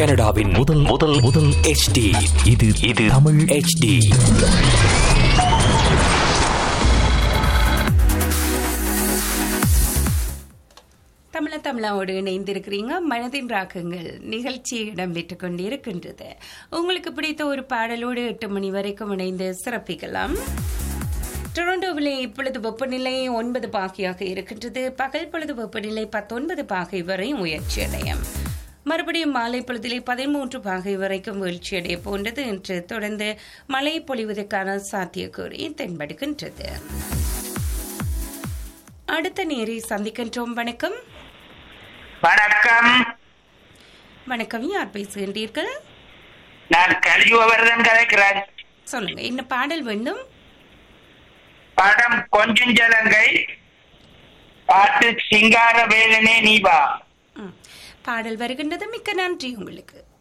கனடாவின் முதல் முதல் முதல் HD இது இது தமிழ் HD தமிழ தமிழாவோடு இணைந்திருக்கிறீங்க மனதின் ராகங்கள் நிகழ்ச்சி இடம்பெற்றுக் கொண்டிருக்கின்றது உங்களுக்கு பிடித்த ஒரு பாடலோடு எட்டு மணி வரைக்கும் இணைந்து சிறப்பிக்கலாம் டொரண்டோவிலே இப்பொழுது வெப்பநிலை ஒன்பது பாகையாக இருக்கின்றது பகல் பொழுது வெப்பநிலை பத்தொன்பது பாகை வரை முயற்சி அடையும் மறுபடியும் மாலை பொழுதிலே பதிமூன்று பாகை வரைக்கும் வீழ்ச்சியடைய போன்றது என்று தொடர்ந்து மழை பொழிவதற்கான சாத்தியக்கூறி தென்படுகின்றது அடுத்த நேரை சந்திக்கின்றோம் வணக்கம் வணக்கம் வணக்கம் யார் பேசுகின்றீர்கள் நான் கலியுகவர்தன் கதைக்கிறேன் சொல்லுங்க என்ன பாடல் வேண்டும் படம் கொஞ்சம் ஜலங்கை பாட்டு சிங்கார வேலனே நீவா ம். பாடல் வருகின்றது மிக்க நன்றி உங்களுக்கு